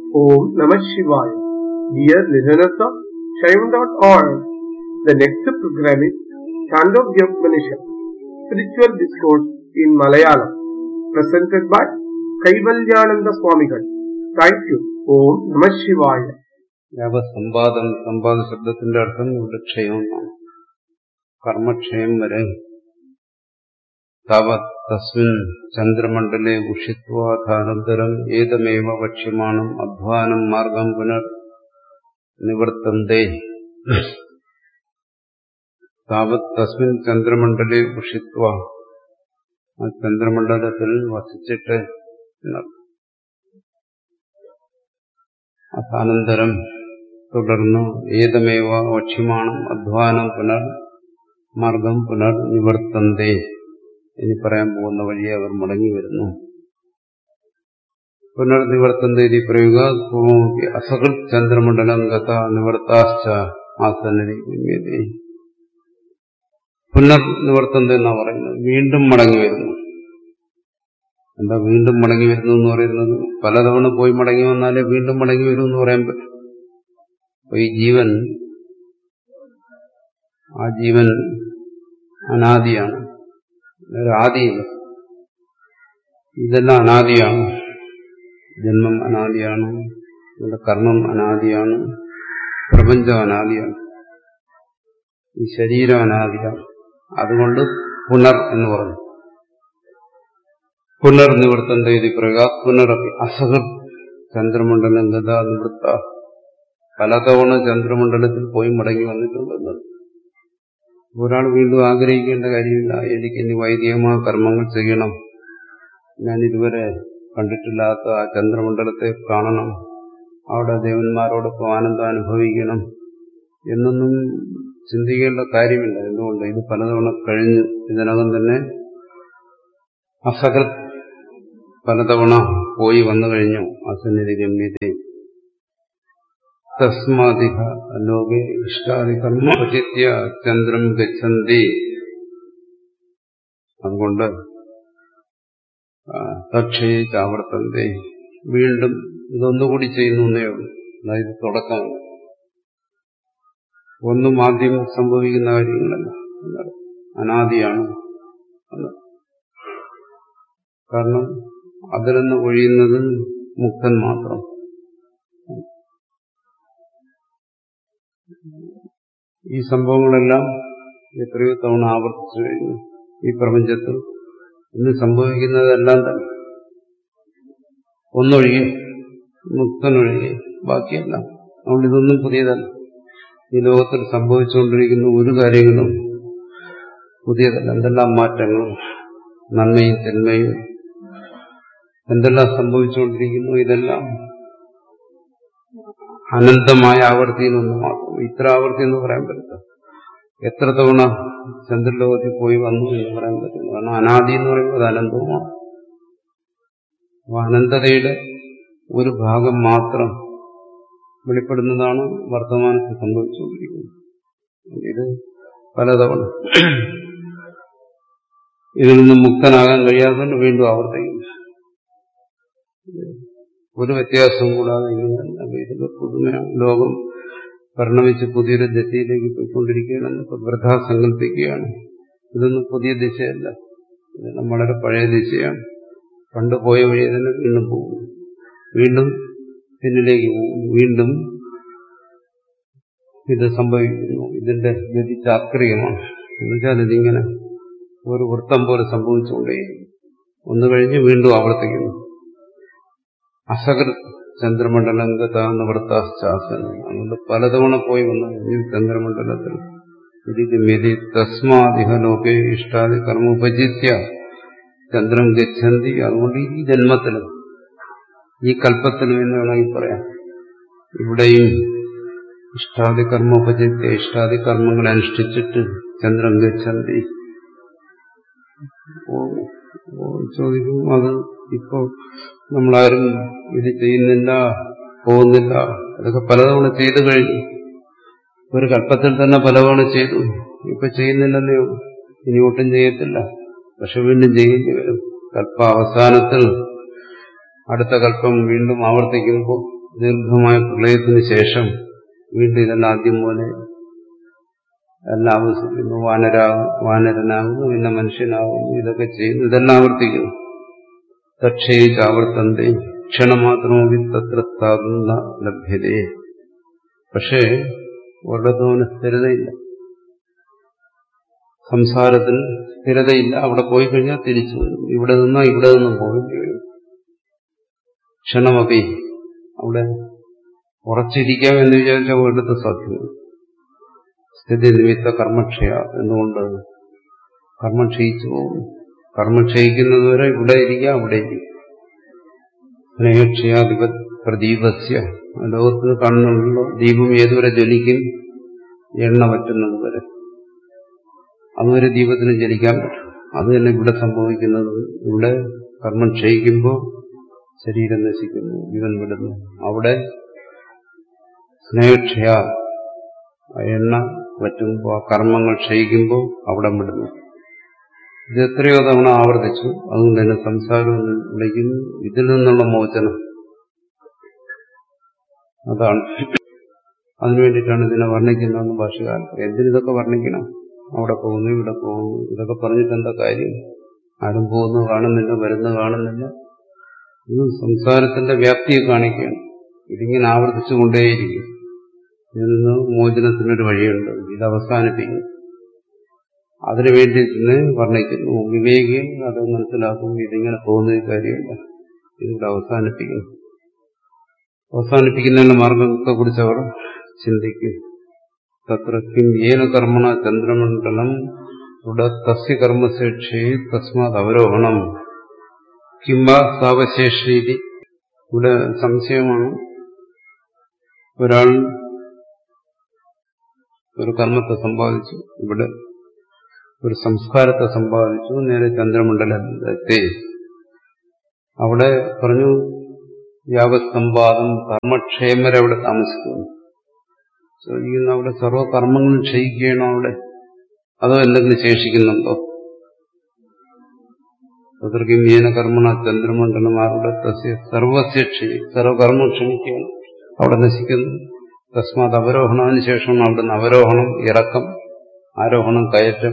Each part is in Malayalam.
Om Namah Shivaya. Dear listeners of Shaivan.org, the next program is Chandogya Upanishad, Spiritual Discourse in Malayalam, presented by Kaivalyananda Swamigal. Thank you. Om Namah Shivaya. വ്യാപസമ്പാദം സമ്പാദ ശബ്ദത്തിന്റെ അർത്ഥം ഇവിടെ ക്ഷയം എന്നാണ് കർമ്മക്ഷയം വരെ താവത് തസ്മിൻ ചന്ദ്രമണ്ഡലെ ഉഷിത്വാധാനന്തരം ഏതമേവ വക്ഷ്യമാണം അധ്വാനം മാർഗം പുനർ നിവർത്തന്തേ താവത് തസ്മിൻ ചന്ദ്രമണ്ഡലെ ഉഷിത്വ ആ ചന്ദ്രമണ്ഡലത്തിൽ വസിച്ചിട്ട് എന്നർത്ഥം അഥാനന്തരം തുടർന്ന് ഏതമേവ വക്ഷ്യമാണം അധ്വാനം പുനർ മാർഗം പുനർ നിവർത്തന്തേ ഇനി പറയാൻ പോകുന്ന വഴിയെ അവർ മടങ്ങി വരുന്നു പുനർനിവർത്തന്ത ഇതി പറയുക പൂർവമപി അസകൃത് ചന്ദ്രമണ്ഡലം ഗത നിവർത്താശ്ച ആസന്നതി പുനർനിവർത്തന്ത എന്നാ പറയുന്നത് വീണ്ടും മടങ്ങി വരുന്നു എന്താ വീണ്ടും മടങ്ങി വരുന്നു എന്ന് പറയുന്നത് പലതവണ പോയി മടങ്ങി വന്നാലേ വീണ്ടും മടങ്ങി വരും എന്ന് പറയാൻ പറ്റും അപ്പൊ ഈ ജീവൻ ആ ജീവൻ അനാദിയാണ് ഒരു ആദിയില്ല ഇതെല്ലാം അനാദിയാണ് ജന്മം അനാദിയാണ് നമ്മുടെ കർമ്മം അനാദിയാണ് പ്രപഞ്ചം അനാദിയാണ് ഈ ശരീരം അനാദിയാണ് അതുകൊണ്ട് പുനർ എന്ന് പറഞ്ഞു പുനർനിവർത്തന്റെ ഇത് പറയുക പുനരപ്പി അസഹൃത് ചന്ദ്രമണ്ഡലം ഗതാ നിവൃത്ത പലതവണ ചന്ദ്രമണ്ഡലത്തിൽ പോയി മടങ്ങി വന്നിട്ടുണ്ടെന്നത് ഒരാൾ വീണ്ടും ആഗ്രഹിക്കേണ്ട കാര്യമില്ല എനിക്ക് ഇനി വൈദികമായ കർമ്മങ്ങൾ ചെയ്യണം ഞാൻ ഇതുവരെ കണ്ടിട്ടില്ലാത്ത ആ ചന്ദ്രമണ്ഡലത്തെ കാണണം അവിടെ ദേവന്മാരോടൊപ്പം ആനന്ദം അനുഭവിക്കണം എന്നൊന്നും ചിന്തിക്കേണ്ട കാര്യമില്ല എന്തുകൊണ്ട് ഇത് പലതവണ കഴിഞ്ഞു ഇതിനകം തന്നെ അസകൃത് പലതവണ പോയി വന്നു കഴിഞ്ഞു അസന്നിധി ഗമ്യതയും തസ്മാതിഹ ലോകെ ഇഷ്ടാദികർമ്മ ഉചിത്യ ചന്ദ്രം ഗച്ഛന്തി അതുകൊണ്ട് തക്ഷേ ചാവർത്തന്തി വീണ്ടും ഇതൊന്നുകൂടി ചെയ്യുന്നു എന്നേ ഉള്ളൂ അതായത് തുടക്കം ഒന്നും ആദ്യം സംഭവിക്കുന്ന കാര്യങ്ങളല്ല അനാദിയാണ് കാരണം അതിൽ നിന്ന് ഒഴിയുന്നത് മുക്തൻ മാത്രം ഈ സംഭവങ്ങളെല്ലാം എത്രയോ തവണ ആവർത്തിച്ചു കഴിഞ്ഞു ഈ പ്രപഞ്ചത്തിൽ ഇന്ന് സംഭവിക്കുന്നതെല്ലാം തന്നെ ഒന്നൊഴികെ മുക്തനൊഴികെ ബാക്കിയെല്ലാം അതുകൊണ്ട് ഇതൊന്നും പുതിയതല്ല ഈ ലോകത്തിൽ സംഭവിച്ചുകൊണ്ടിരിക്കുന്ന ഒരു കാര്യങ്ങളും പുതിയതല്ല എന്തെല്ലാം മാറ്റങ്ങളും നന്മയും തിന്മയും എന്തെല്ലാം സംഭവിച്ചുകൊണ്ടിരിക്കുന്നു ഇതെല്ലാം അനന്തമായ ആവർത്തി എന്നൊന്ന് മാത്രം ഇത്ര ആവർത്തി എന്ന് പറയാൻ പറ്റില്ല എത്ര തവണ ചന്ദ്രലോകത്തിൽ പോയി വന്നു എന്ന് പറയാൻ പറ്റില്ല കാരണം അനാദി എന്ന് പറയുന്നത് അനന്തവുമാണ് അപ്പൊ അനന്തതയുടെ ഒരു ഭാഗം മാത്രം വെളിപ്പെടുന്നതാണ് വർത്തമാനത്തിൽ സംഭവിച്ചുകൊണ്ടിരിക്കുന്നത് ഇത് പലതവണ ഇതിൽ നിന്ന് മുക്തനാകാൻ കഴിയാത്തതുകൊണ്ട് വീണ്ടും ആവർത്തിക്കുന്നു ഒരു വ്യത്യാസവും കൂടാതെ ഇങ്ങനെയല്ല ഇതിന്റെ പുതുമയാണ് ലോകം പരിണമിച്ച് പുതിയൊരു ദശയിലേക്ക് പോയിക്കൊണ്ടിരിക്കുകയാണെന്ന് ഇപ്പൊ വൃഥ സങ്കല്പിക്കുകയാണ് ഇതൊന്നും പുതിയ ദിശയല്ല ഇതെല്ലാം വളരെ പഴയ ദിശയാണ് പണ്ട് പോയ വഴി തന്നെ വീണ്ടും പോകുന്നു വീണ്ടും പിന്നിലേക്ക് പോകുന്നു വീണ്ടും ഇത് സംഭവിക്കുന്നു ഇതിന്റെ ഗതി ചാക്രികമാണ് എന്നുവെച്ചാൽ ഇതിങ്ങനെ ഒരു വൃത്തം പോലെ സംഭവിച്ചുകൊണ്ടേയിരിക്കും ഒന്ന് കഴിഞ്ഞ് വീണ്ടും ആവർത്തിക്കുന്നു അസകൃത് ചന്ദ്രമണ്ഡലം ഗതാന്ന് വൃത്താശ്ചാസന അതുകൊണ്ട് പലതവണ പോയി വന്നു ഈ ചന്ദ്രമണ്ഡലത്തിൽ ഇതിമതി തസ്മാദിഹ ലോകെ ഇഷ്ടാദി കർമ്മ ഉപജിത്യ ചന്ദ്രം ഗച്ഛന്തി അതുകൊണ്ട് ഈ ജന്മത്തിലും ഈ കൽപ്പത്തിലും എന്ന് വേണമെങ്കിൽ പറയാം ഇവിടെയും ഇഷ്ടാദി കർമ്മ ഉപജിത്യ ഇഷ്ടാദി കർമ്മങ്ങൾ അനുഷ്ഠിച്ചിട്ട് ചന്ദ്രം ഗച്ഛന്തി ചോദിക്കും അത് ഇപ്പോൾ നമ്മളാരും ഇത് ചെയ്യുന്നില്ല പോകുന്നില്ല അതൊക്കെ പലതവണ ചെയ്തു കഴിഞ്ഞു ഒരു കൽപ്പത്തിൽ തന്നെ പലതവണ ചെയ്തു ഇപ്പൊ ചെയ്യുന്നില്ലല്ലേ ഇനി ഒട്ടും ചെയ്യത്തില്ല പക്ഷെ വീണ്ടും ചെയ്യേണ്ടി വരും കൽപ്പ അവസാനത്തിൽ അടുത്ത കൽപ്പം വീണ്ടും ആവർത്തിക്കുമ്പോൾ ദീർഘമായ പ്രളയത്തിന് ശേഷം വീണ്ടും ഇതെല്ലാം ആദ്യം പോലെ എല്ലാം ആവശ്യിക്കുന്നു വാനരാകും വാനരനാകുന്നു പിന്നെ മനുഷ്യനാകുന്നു ഇതൊക്കെ ചെയ്യുന്നു ഇതെല്ലാം ആവർത്തിക്കുന്നു തക്ഷയിച്ച് ആവർത്തന്തെ ക്ഷണമാത്രമോ തത്ര സ്ഥാപന ലഭ്യതയെ പക്ഷേ ഒരിടത്തും സ്ഥിരതയില്ല സംസാരത്തിൽ സ്ഥിരതയില്ല അവിടെ പോയി കഴിഞ്ഞാൽ തിരിച്ചു വരും ഇവിടെ നിന്നോ ഇവിടെ നിന്നും പോകേണ്ടി വരും ക്ഷണമപി അവിടെ ഉറച്ചിരിക്കാം എന്ന് വിചാരിച്ചാൽ ഒരിടത്ത് സാധ്യമല്ല സ്ഥിതി നിമിത്ത കർമ്മക്ഷയ എന്നുകൊണ്ട് കർമ്മം ക്ഷയിച്ചു പോകും കർമ്മം ക്ഷയിക്കുന്നതുവരെ ഇവിടെ ഇരിക്കാം അവിടെ ഇരിക്കും സ്നേഹക്ഷയാധിപ പ്രദീപസ്യ ലോകത്തിന് കണ്ണുള്ള ദീപം ഏതുവരെ ജ്വലിക്കും എണ്ണ പറ്റുന്നത് വരെ അതുവരെ ദീപത്തിന് ജലിക്കാൻ പറ്റും അത് തന്നെ ഇവിടെ സംഭവിക്കുന്നത് ഇവിടെ കർമ്മം ക്ഷയിക്കുമ്പോൾ ശരീരം നശിക്കുന്നു ജീവൻ വിടുന്നു അവിടെ സ്നേഹക്ഷയ എണ്ണ പറ്റുമ്പോൾ ആ കർമ്മങ്ങൾ ക്ഷയിക്കുമ്പോൾ അവിടെ വിടുന്നു ഇത് എത്രയോ തവണ ആവർത്തിച്ചു അതുകൊണ്ട് തന്നെ സംസാരം എന്ന് വിളിക്കുന്നു ഇതിൽ നിന്നുള്ള മോചനം അതാണ് അതിനു വേണ്ടിയിട്ടാണ് ഇതിനെ വർണ്ണിക്കുന്നതെന്ന് ഭാഷകാരൻ എന്തിനിതൊക്കെ വർണ്ണിക്കണം അവിടെ പോകുന്നു ഇവിടെ പോകുന്നു ഇതൊക്കെ പറഞ്ഞിട്ട് എന്താ കാര്യം ആരും പോകുന്നു കാണുന്നില്ല വരുന്നു കാണുന്നില്ല ഇത് സംസാരത്തിന്റെ വ്യാപ്തിയെ കാണിക്കുകയാണ് ഇതിങ്ങനെ ആവർത്തിച്ചുകൊണ്ടേയിരിക്കും ഇതിൽ നിന്ന് മോചനത്തിനൊരു വഴിയുണ്ട് ഇത് അവസാനിപ്പിക്കുന്നു അതിനു വേണ്ടി തന്നെ വർണ്ണിക്കുന്നു വിവേകി അത് മനസ്സിലാക്കും ഇതിങ്ങനെ പോകുന്ന കാര്യമില്ല ഇതിവിടെ അവസാനിപ്പിക്കുന്നു അവസാനിപ്പിക്കുന്നതിന്റെ മാർഗത്തെ കുറിച്ച് അവർ ചിന്തിക്കും തത്ര കിം ഏന കർമ്മണ ചന്ദ്രമണ്ഡലം ഇവിടെ തസ്യ കർമ്മശേഷി തസ്മാത് അവരോഹണം കിംബ സാവശേഷീതി ഇവിടെ സംശയമാണ് ഒരാൾ ഒരു കർമ്മത്തെ സമ്പാദിച്ചു ഇവിടെ ഒരു സംസ്കാരത്തെ സമ്പാദിച്ചു നേരെ ചന്ദ്രമണ്ഡലത്തെ അവിടെ പറഞ്ഞു യാവസമ്പാദം കർമ്മക്ഷേമരവിടെ താമസിക്കുന്നു ചോദിക്കുന്ന അവിടെ സർവകർമ്മങ്ങളും ക്ഷയിക്കുകയാണോ അവിടെ അതോ എന്തെങ്കിലും ശേഷിക്കുന്നുണ്ടോ തത്രക്കും മീന കർമ്മണ ചന്ദ്രമണ്ഡലം ആരുടെ തസ്യ സർവസ്യ ക്ഷയി സർവകർമ്മം ക്ഷണിക്കുകയാണ് അവിടെ നശിക്കുന്നു തസ്മാത് അവരോഹണത്തിന് ശേഷമാണ് അവിടുന്ന് അവരോഹണം ഇറക്കം ആരോഹണം കയറ്റം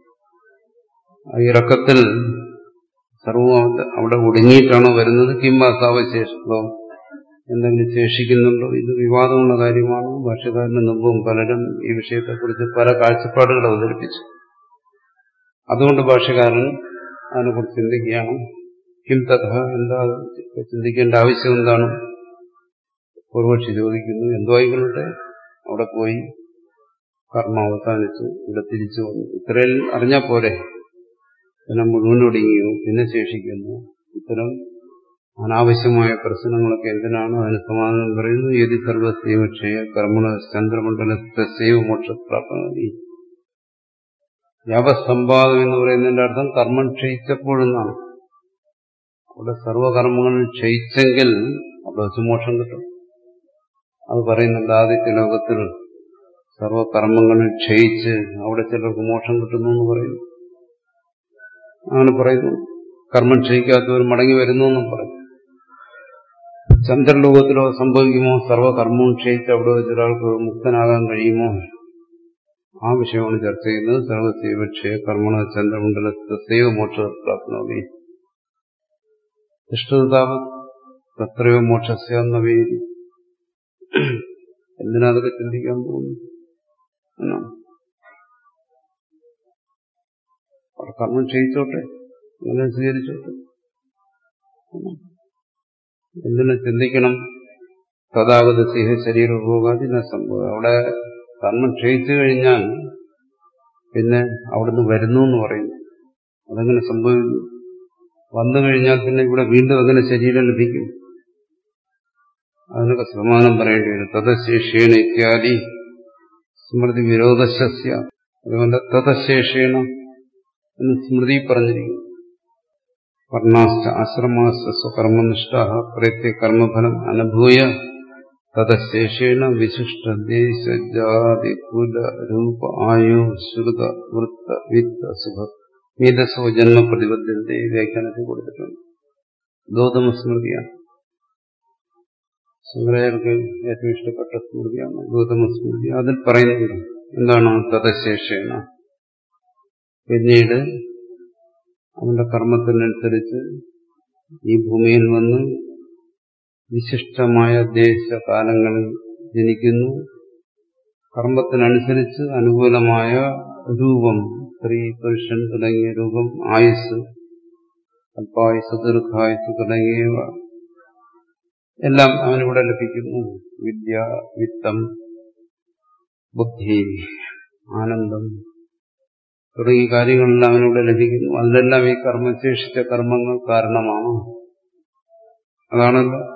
ആ ഇറക്കത്തിൽ സർവവും അവിടെ ഒടുങ്ങിയിട്ടാണോ വരുന്നത് കിംബാസാവശേഷമോ എന്തെങ്കിലും ശേഷിക്കുന്നുണ്ടോ ഇത് വിവാദമുള്ള കാര്യമാണ് ഭാഷകാരന് മുമ്പും പലരും ഈ വിഷയത്തെക്കുറിച്ച് പല കാഴ്ചപ്പാടുകൾ അവതരിപ്പിച്ചു അതുകൊണ്ട് ഭാഷകാരൻ അതിനെക്കുറിച്ച് ചിന്തിക്കുകയാണ് കിം തഥ എന്താ ചിന്തിക്കേണ്ട ആവശ്യം എന്താണ് പൂർവക്ഷി ചോദിക്കുന്നു എന്തോ ആയിക്കൊള്ളട്ടെ അവിടെ പോയി കർമ്മം അവസാനിച്ചു ഇവിടെ തിരിച്ചു വന്നു ഇത്രയും അറിഞ്ഞാൽ പോരെ പിന്നെ മുഴുവൻ ഒടുങ്ങിയോ പിന്നെ ശേഷിക്കുന്നു ഇത്തരം അനാവശ്യമായ പ്രശ്നങ്ങളൊക്കെ എന്തിനാണ് അതിന് സമാധാനം പറയുന്നു യതി സർവസ്യവ ക്ഷയ കർമ്മണ ചന്ദ്രമണ്ഡലസ്യവ മോക്ഷപ്രാപ്തി യാവസമ്പാദം എന്ന് പറയുന്നതിന്റെ അർത്ഥം കർമ്മം ക്ഷയിച്ചപ്പോഴെന്നാണ് അവിടെ സർവകർമ്മങ്ങൾ ക്ഷയിച്ചെങ്കിൽ അവിടെ വെച്ച് മോക്ഷം കിട്ടും അത് പറയുന്നുണ്ട് ആദ്യത്തെ ലോകത്തിൽ സർവകർമ്മങ്ങൾ ക്ഷയിച്ച് അവിടെ ചിലർക്ക് മോക്ഷം കിട്ടുന്നു എന്ന് പറയുന്നു അങ്ങനെ പറയുന്നു കർമ്മം ക്ഷയിക്കാത്തവർ മടങ്ങി വരുന്നു എന്നും പറയും ചന്ദ്രലോകത്തിലോ സംഭവിക്കുമോ സർവകർമ്മവും ക്ഷയിച്ച് അവിടെ വെച്ച് ഒരാൾക്ക് മുക്തനാകാൻ കഴിയുമോ ആ വിഷയമാണ് ചർച്ച ചെയ്യുന്നത് സർവസൈവക്ഷയ കർമ്മണ ചന്ദ്രമണ്ഡലത്തെ മോക്ഷ പ്രാപ്നോവി ഇഷ്ടതാവ് തത്രയോ മോക്ഷസ്യ എന്ന വേദി എന്തിനാ അതൊക്കെ ചിന്തിക്കാൻ പോകുന്നു എന്നാണ് അവർ കർമ്മം ക്ഷയിച്ചോട്ടെ അങ്ങനെ സ്വീകരിച്ചോട്ടെ എന്തിനു ചിന്തിക്കണം തഥാഗത സിംഹ ശരീര പോകാതിന സംഭവം അവിടെ കർമ്മം ക്ഷയിച്ചു കഴിഞ്ഞാൽ പിന്നെ അവിടുന്ന് വരുന്നു എന്ന് പറയുന്നു അതെങ്ങനെ സംഭവിക്കുന്നു വന്നു കഴിഞ്ഞാൽ പിന്നെ ഇവിടെ വീണ്ടും അങ്ങനെ ശരീരം ലഭിക്കും അതിനൊക്കെ സമാനം പറയേണ്ടി വരും തഥശേഷേണ ഇത്യാദി സ്മൃതി വിരോധശസ്യ അതുകൊണ്ട് തഥശേഷേണ എന്ന് സ്മൃതി പറഞ്ഞിരിക്കുന്നു വർണ്ണാശ്ച ആശ്രമാശ്ച സ്വകർമ്മനിഷ്ഠ പ്രത്യ കർമ്മഫലം അനുഭൂയ തഥശേഷേണ വിശിഷ്ട ദേശ ജാതി കുല രൂപ ആയു ശ്രുത വൃത്ത വിത്ത സുഖ മീതസോ ജന്മ പ്രതിബദ്ധത്തെ വ്യാഖ്യാനത്തിൽ കൊടുത്തിട്ടുണ്ട് ഗൗതമ സ്മൃതിയാണ് ശങ്കരാചാര്യർക്ക് ഏറ്റവും ഇഷ്ടപ്പെട്ട സ്മൃതിയാണ് ഗൗതമ സ്മൃതി അതിൽ പറയുന്നുണ്ട് എന്താണ് തതശേഷേന പിന്നീട് അവന്റെ കർമ്മത്തിനനുസരിച്ച് ഈ ഭൂമിയിൽ വന്ന് വിശിഷ്ടമായ ദേശകാലങ്ങളിൽ ജനിക്കുന്നു കർമ്മത്തിനനുസരിച്ച് അനുകൂലമായ രൂപം സ്ത്രീ പുരുഷൻ തുടങ്ങിയ രൂപം ആയുസ് അല്പായുസ് ദീർഘായുസ് തുടങ്ങിയവ എല്ലാം അവനിവിടെ ലഭിക്കുന്നു വിദ്യ വിത്തം ബുദ്ധി ആനന്ദം തുടങ്ങിയ കാര്യങ്ങളെല്ലാം അവനിവിടെ ലഭിക്കുന്നു അതിലെല്ലാം ഈ കർമ്മശേഷിച്ച കർമ്മങ്ങൾ കാരണമാണ് അതാണല്ലോ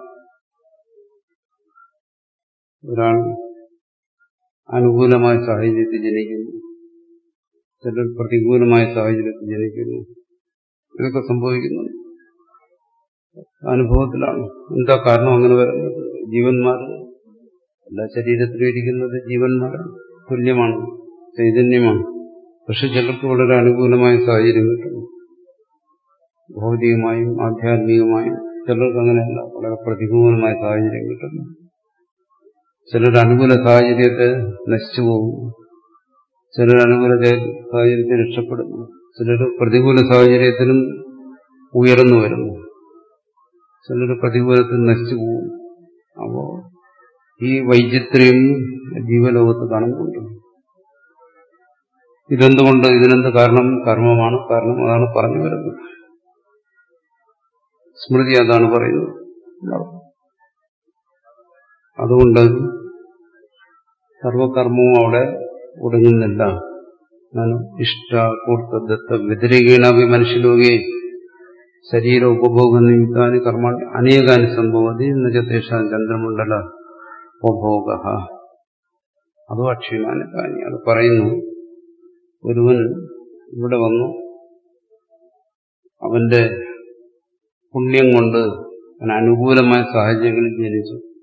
ഒരാൾ അനുകൂലമായ സാഹചര്യത്തിൽ ജനിക്കുന്നു ചിലർ പ്രതികൂലമായ സാഹചര്യത്തിൽ ജനിക്കുന്നു ഇതൊക്കെ സംഭവിക്കുന്നു അനുഭവത്തിലാണ് എന്താ കാരണം അങ്ങനെ വരുന്നത് ജീവന്മാർ എല്ലാ ശരീരത്തിലും ഇരിക്കുന്നത് ജീവന്മാരാണ് തുല്യമാണ് ചൈതന്യമാണ് പക്ഷെ ചിലർക്ക് വളരെ അനുകൂലമായ സാഹചര്യം കിട്ടുന്നു ഭൗതികമായും ആധ്യാത്മികമായും ചിലർക്ക് അങ്ങനെയല്ല വളരെ പ്രതികൂലമായ സാഹചര്യം കിട്ടുന്നു ചിലർ അനുകൂല സാഹചര്യത്തെ നശിച്ചു പോകുന്നു ചിലർ അനുകൂല സാഹചര്യത്തെ രക്ഷപ്പെടുന്നു ചിലർ പ്രതികൂല സാഹചര്യത്തിനും ഉയർന്നു വരുന്നു ചിലർ പ്രതികൂലത്തിൽ നശിച്ചു പോകുന്നു അപ്പോ ഈ വൈചിത്ര്യം ജീവലോകത്ത് കാണുന്നുണ്ട് ഇതെന്തുകൊണ്ട് ഇതിനെന്ത് കാരണം കർമ്മമാണ് കാരണം അതാണ് പറഞ്ഞു വരുന്നത് സ്മൃതി അതാണ് പറയുന്നത് അതുകൊണ്ട് സർവകർമ്മവും അവിടെ ഒടുങ്ങുന്നില്ല ഇഷ്ട കൂർത്തദത്ത വ്യതിരികീണാവി മനുഷ്യലോകെ ശരീര ഉപഭോഗ നിമിത്താന് കർമാണി അനേകാനി സംഭവതി എന്നുവെച്ചാൽ ചന്ദ്രമണ്ഡല ഉപഭോഗ അതും അക്ഷീണാനി കാനി അത് പറയുന്നു ഒരുവൻ ഇവിടെ വന്നു അവന്റെ പുണ്യം കൊണ്ട് അവന് അനുകൂലമായ സാഹചര്യങ്ങളിൽ ജനിച്ചു